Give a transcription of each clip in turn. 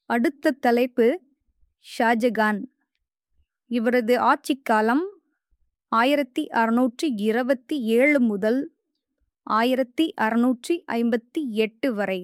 அடுத்த தலைப்பு ஷாஜகான் இவரது ஆட்சிக் காலம் ஆயிரத்தி அறுநூற்றி இருபத்தி ஏழு முதல் ஆயிரத்தி அறுநூற்றி ஐம்பத்தி எட்டு வரை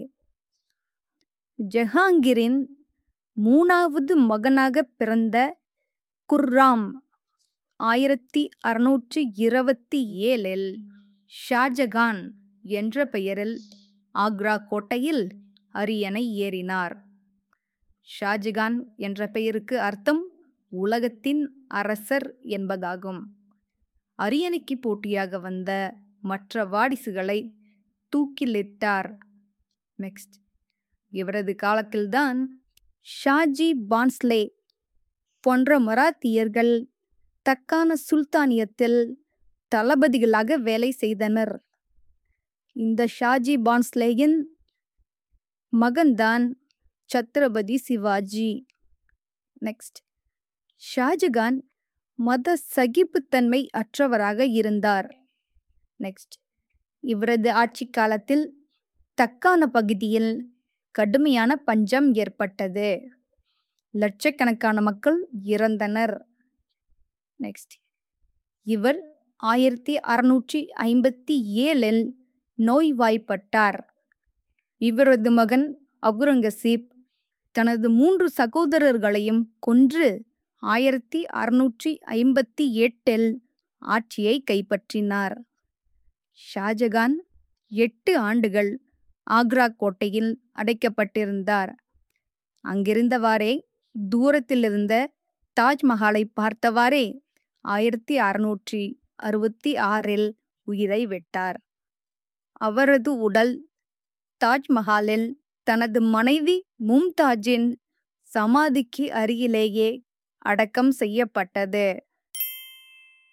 ஜஹாங்கீரின் மூணாவது மகனாக பிறந்த குர்ராம் ஆயிரத்தி அறுநூற்றி இருபத்தி ஏழில் ஷாஜகான் என்ற பெயரில் ஆக்ரா கோட்டையில் அரியணை ஏறினார் ஷாஜகான் என்ற பெயருக்கு அர்த்தம் உலகத்தின் அரசர் என்பதாகும் அரியணைக்கு போட்டியாக வந்த மற்ற வாரிசுகளை தூக்கிலிட்டார் நெக்ஸ்ட் இவரது காலத்தில்தான் ஷாஜி பான்ஸ்லே போன்ற மராத்தியர்கள் தக்கான சுல்தானியத்தில் தளபதிகளாக வேலை செய்தனர் இந்த ஷாஜி பான்ஸ்லேயின் மகன்தான் சத்ரபதி சிவாஜி நெக்ஸ்ட் ஷாஜகான் மத சகிப்புத்தன்மை அற்றவராக இருந்தார் நெக்ஸ்ட் இவரது ஆட்சி காலத்தில் தக்கான பகுதியில் கடுமையான பஞ்சம் ஏற்பட்டது லட்சக்கணக்கான மக்கள் இறந்தனர் நெக்ஸ்ட் இவர் ஆயிரத்தி அறுநூற்றி ஐம்பத்தி ஏழில் நோய்வாய்ப்பட்டார் இவரது மகன் அவுரங்கசீப் தனது மூன்று சகோதரர்களையும் கொன்று ஆயிரத்தி அறுநூற்றி ஐம்பத்தி எட்டில் ஆட்சியை கைப்பற்றினார் ஷாஜகான் எட்டு ஆண்டுகள் ஆக்ரா கோட்டையில் அடைக்கப்பட்டிருந்தார் அங்கிருந்தவாறே தூரத்திலிருந்த தாஜ்மஹாலை பார்த்தவாறே ஆயிரத்தி அறுநூற்றி அறுபத்தி ஆறில் உயிரை விட்டார் அவரது உடல் தாஜ்மஹாலில் தனது மனைவி மும்தாஜின் சமாதிக்கு அருகிலேயே அடக்கம் செய்யப்பட்டது